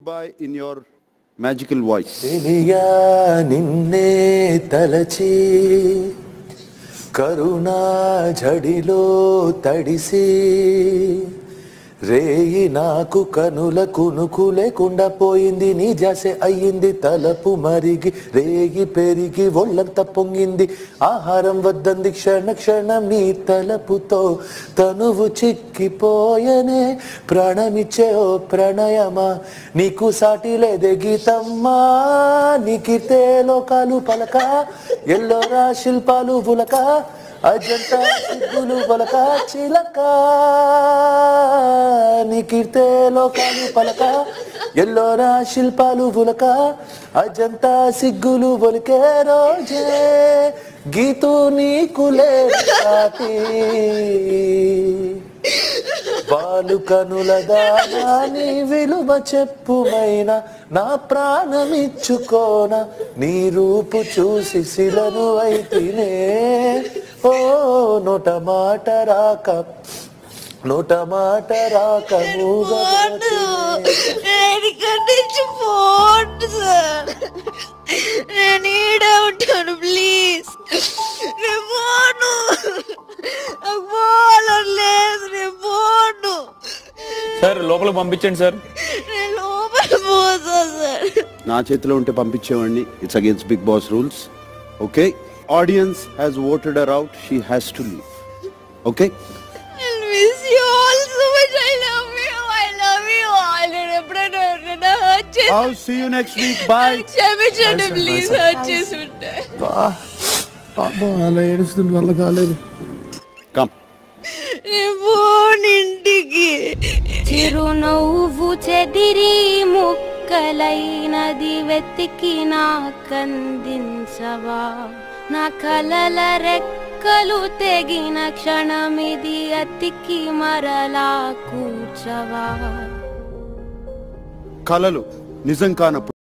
by in your magical voice. తెలియా నిన్నే తలచి కరుణా జడిలో తడిసి రేయి నాకు కనుల కునుకు లేకుండా పోయింది నీ జాసె అయ్యింది తలపు మరిగి రేగి పెరిగి ఒళ్ళంత పొంగింది ఆహారం వద్దంది క్షణ క్షణం నీ తలపుతో తనువు చిక్కిపోయనే ప్రాణమిచ్చే ఓ ప్రణయమా నీకు సాటి లేదే గీతమ్మా నీకితే లోకాలు పలక ఎల్లోరా శిల్పాలు పులక అజంతా సిగ్గులు పలక చిలక నీకితే లోకాలు పలక ఎల్లోరా శిల్పాలు పులక అజంతా సిగ్గులు బొలికే రోజే గీతు నీకు లేదు సాటి బాలు కనుల దానా నీ విలువ చెప్పుమైన నా ప్రాణమిచ్చుకోన నీ రూపు చూసి శిలను అయితేనే ఓ నోట మాట రాక నోట మాట రాక నేను ఇక్కడి నుంచి పోండి సార్ నేను ఈడే ఉంటాను ప్లీజ్ నేను పోను నాకు పోవాలని లేదు నేను పోను సార్ లోపలికి పంపించండి సార్ నేను లోపల పోతా సార్ నా చేతిలో ఉంటే పంపించేవాడిని it's against Bigg Boss rules okay audience has voted her out she has to leave okay I miss you all so much. I love you. I love you all. నేను ఎప్పుడైనా ఎవరినైనా hurt చేసి I'll see you next week. Bye. క్షమించండి please hurt చేసి ఉంటే అలా ఏడుస్తుంది వల్ల కాలేదు Come. నేను పోను ఇంటికి చిరునవ్వు చెదిరి ముక్కలైనది వెతికి నాకందించవా నా కలల రెక్కలు తెగిన క్షణమిది అతికి మరలా కూర్చవా కలలు నిజం కానప్పుడు